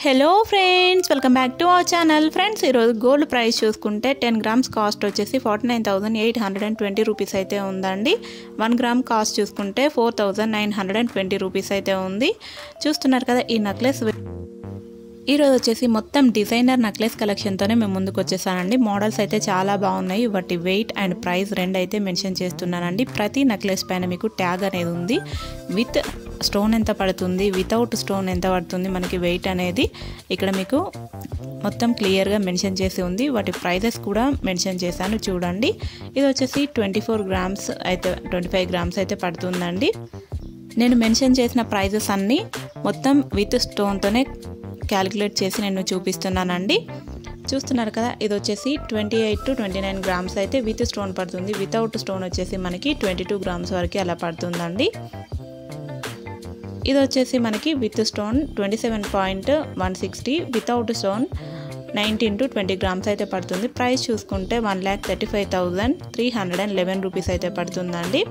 hello friends welcome back to our channel friends ఈరోజు gold price చూసుకుంటే ten grams cost వచ్చేసి forty nine thousand eight hundred and twenty rupees అయితే ఉందండి one gram cost చూసుకుంటే four thousand nine hundred and twenty rupees అయితే ఉంది చూస్తున్నారు కదా ఈ నెక్లెస్ ఈరోజు వచ్చేసి మొత్తం డిజైనర్ నెక్లెస్ కలెక్షన్తోనే మేము ముందుకు వచ్చేసానండి మోడల్స్ అయితే చాలా బాగున్నాయి వాటి వెయిట్ అండ్ ప్రైస్ రెండు అయితే మెన్షన్ చేస్తున్నానండి ప్రతి నెక్లెస్ పైన మీకు ట్యాగ్ అనేది ఉంది విత్ స్టోన్ ఎంత పడుతుంది వితౌట్ స్టోన్ ఎంత పడుతుంది మనకి వెయిట్ అనేది ఇక్కడ మీకు మొత్తం క్లియర్గా మెన్షన్ చేసి ఉంది వాటి ప్రైజెస్ కూడా మెన్షన్ చేశాను చూడండి ఇది వచ్చేసి ట్వంటీ ఫోర్ గ్రామ్స్ అయితే ట్వంటీ ఫైవ్ గ్రామ్స్ అయితే పడుతుందండి నేను మెన్షన్ చేసిన ప్రైజెస్ అన్నీ మొత్తం విత్ స్టోన్తోనే క్యాలిక్యులేట్ చేసి నేను చూపిస్తున్నానండి చూస్తున్నారు కదా ఇది వచ్చేసి twenty eight to twenty nine grams అయితే విత్ స్టోన్ పడుతుంది వితౌట్ స్టోన్ వచ్చేసి మనకి ట్వంటీ టూ గ్రామ్స్ వరకు అలా పడుతుందండి ఇది వచ్చేసి మనకి with stone twenty seven point one sixty without stone nineteen to twenty grams అయితే పడుతుంది ప్రైస్ చూసుకుంటే one lakh thirty five thousand three hundred and eleven rupees అయితే పడుతుందండి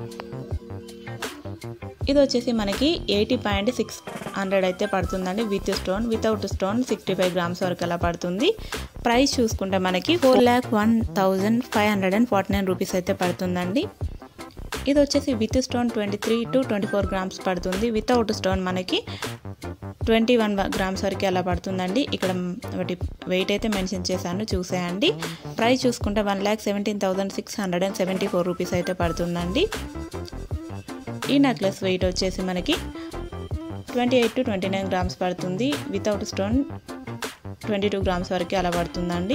ఇది వచ్చేసి మనకి ఎయిటీ పాయింట్ సిక్స్ హండ్రెడ్ అయితే పడుతుందండి with stone without stone sixty five grams వరకు అలా పడుతుంది ప్రైస్ చూసుకుంటే మనకి four lakh one thousand five hundred and forty nine rupees అయితే పడుతుందండి ఇది వచ్చేసి with stone twenty three to twenty four grams పడుతుంది వితౌట్ స్టోన్ మనకి ట్వంటీ వన్ గ్రామ్స్ వరకు అలా పడుతుందండి ఇక్కడ వాటి వెయిట్ అయితే మెన్షన్ చేశాను చూసేయండి ప్రైస్ చూసుకుంటే one lakh seventeen thousand six hundred and seventy four rupees అయితే పడుతుందండి ఈ నెక్లెస్ వెయిట్ వచ్చేసి మనకి twenty eight to twenty nine grams పడుతుంది without stone twenty two grams వరకు అలా పడుతుందండి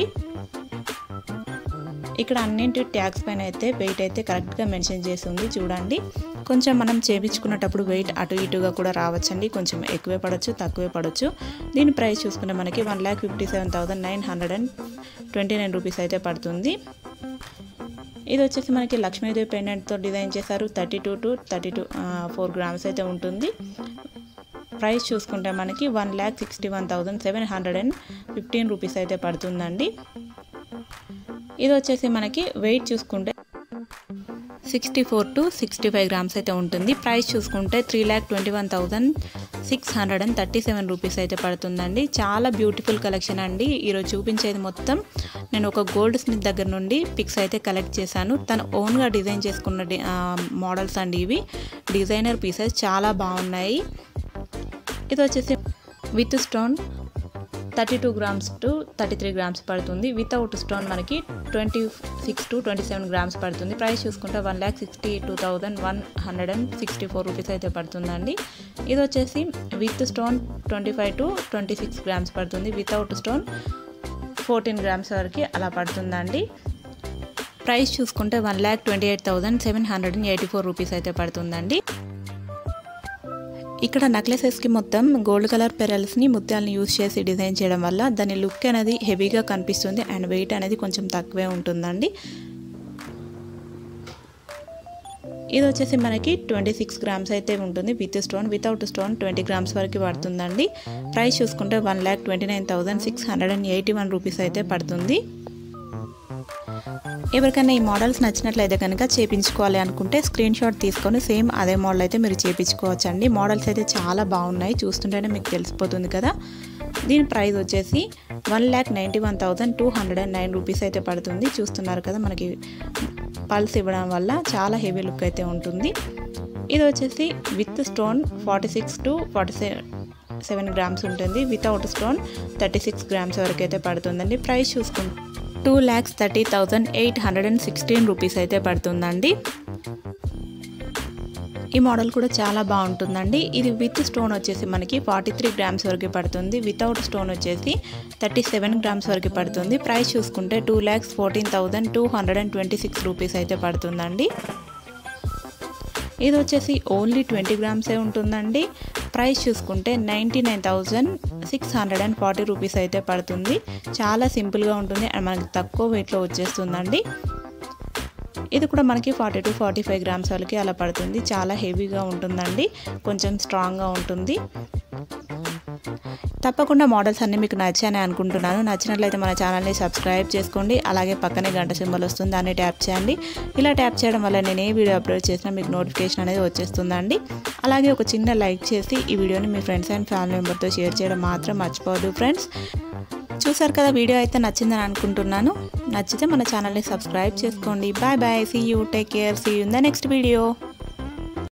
ఇక్కడ అన్నింటి ట్యాగ్స్ పైన అయితే వెయిట్ అయితే కరెక్ట్గా మెన్షన్ చేసి ఉంది చూడండి కొంచెం మనం చేపించుకున్నప్పుడు వెయిట్ అటు ఇటుగా కూడా రావచ్చండి కొంచెం ఎక్కువే పడవచ్చు తక్కువే పడవచ్చు దీని ప్రైస్ చూసుకుంటే మనకి one lakh fifty seven thousand nine hundred and twenty nine rupees అయితే పడుతుంది ఇది వచ్చేసి మనకి లక్ష్మీదేవి పెండెంట్తో డిజైన్ చేశారు thirty two to thirty two four grams అయితే ఉంటుంది ప్రైస్ చూసుకుంటే మనకి one lakh sixty one thousand seven hundred and fifteen rupees అయితే పడుతుందండి ఇది వచ్చేసి మనకి వెయిట్ చూసుకుంటే sixty four to sixty five grams అయితే ఉంటుంది ప్రైస్ చూసుకుంటే three lakh twenty one thousand six hundred and thirty seven rupees అయితే పడుతుందండి చాలా బ్యూటిఫుల్ కలెక్షన్ అండి ఈరోజు చూపించేది మొత్తం నేను ఒక గోల్డ్ స్మిత్ దగ్గర నుండి పిక్స్ అయితే కలెక్ట్ చేశాను తను ఓన్గా డిజైన్ చేసుకున్న మోడల్స్ అండి ఇవి డిజైనర్ పీసెస్ చాలా బాగున్నాయి ఇది వచ్చేసి with stone thirty two grams to thirty three grams పడుతుంది వితౌట్ స్టోన్ మనకి twenty six to twenty seven grams పడుతుంది ప్రైస్ చూసుకుంటే one lakh sixty two thousand one hundred and sixty four rupees అయితే పడుతుందండి ఇది వచ్చేసి with stone twenty five to twenty six grams పడుతుంది without stone fourteen grams వరకు అలా పడుతుందండి ప్రైస్ చూసుకుంటే one lakh twenty eight thousand seven hundred and eighty four rupees అయితే పడుతుందండి ఇక్కడ నెక్లెసెస్కి మొత్తం గోల్డ్ కలర్ పెరల్స్ని ముత్యాలని యూస్ చేసి డిజైన్ చేయడం వల్ల దాని లుక్ అనేది హెవీగా కనిపిస్తుంది అండ్ వెయిట్ అనేది కొంచెం తక్కువే ఉంటుందండి ఇది వచ్చేసి మనకి ట్వంటీ సిక్స్ గ్రామ్స్ అయితే ఉంటుంది with stone without stone twenty grams వరకు పడుతుందండి ప్రైస్ చూసుకుంటే one lakh twenty nine thousand six hundred and eighty one rupees అయితే పడుతుంది ఎవరికైనా ఈ మోడల్స్ నచ్చినట్లయితే కనుక చేపించుకోవాలి అనుకుంటే స్క్రీన్ షాట్ తీసుకొని సేమ్ అదే మోడల్ అయితే మీరు చేపించుకోవచ్చు అండి మోడల్స్ అయితే చాలా బాగున్నాయి చూస్తుంటేనే మీకు తెలిసిపోతుంది కదా దీని ప్రైస్ వచ్చేసి one lakh ninety one thousand two hundred and nine rupees అయితే పడుతుంది చూస్తున్నారు కదా మనకి పల్స్ ఇవ్వడం వల్ల చాలా హెవీ లుక్ అయితే ఉంటుంది ఇది వచ్చేసి with stone forty six to forty seven grams ఉంటుంది without stone thirty six grams వరకు అయితే పడుతుందండి ప్రైస్ చూసుకుంటే two lakhs thirty thousand eight hundred and sixteen rupees అయితే పడుతుందండి ఈ మోడల్ కూడా చాలా బాగుంటుందండి ఇది విత్ స్టోన్ వచ్చేసి మనకి ఫార్టీ త్రీ గ్రామ్స్ వరకు పడుతుంది వితౌట్ స్టోన్ వచ్చేసి థర్టీ సెవెన్ గ్రామ్స్ వరకు పడుతుంది ప్రైస్ చూసుకుంటే two lakhs fourteen thousand two hundred and twenty six rupees అయితే పడుతుందండి ఇది వచ్చేసి ఓన్లీ ట్వంటీ గ్రామ్సే ఉంటుందండి ప్రైస్ చూసుకుంటే ninety nine thousand six hundred and forty rupees అయితే పడుతుంది చాలా సింపుల్గా ఉంటుంది అండ్ మనకి తక్కువ వెయిట్లో వచ్చేస్తుందండి ఇది కూడా మనకి forty to forty five grams వరకు అలా పడుతుంది చాలా హెవీగా ఉంటుందండి కొంచెం స్ట్రాంగ్గా ఉంటుంది తప్పకుండా మోడల్స్ అన్నీ మీకు నచ్చాయని అనుకుంటున్నాను నచ్చినట్లయితే మన ఛానల్ని సబ్స్క్రైబ్ చేసుకోండి అలాగే పక్కనే గంట సింబల్ వస్తుంది దాన్ని ట్యాప్ చేయండి ఇలా ట్యాప్ చేయడం వల్ల నేను ఏ వీడియో అప్లోడ్ చేసినా మీకు నోటిఫికేషన్ అనేది వచ్చేస్తుందండి అలాగే ఒక చిన్న లైక్ చేసి ఈ వీడియోని మీ ఫ్రెండ్స్ అండ్ ఫ్యామిలీ మెంబర్తో షేర్ చేయడం మాత్రం మర్చిపోవద్దు ఫ్రెండ్స్ చూసారు కదా వీడియో అయితే నచ్చిందని అనుకుంటున్నాను నచ్చితే మన ఛానల్ని సబ్స్క్రైబ్ చేసుకోండి bye bye see you take care see you in the next video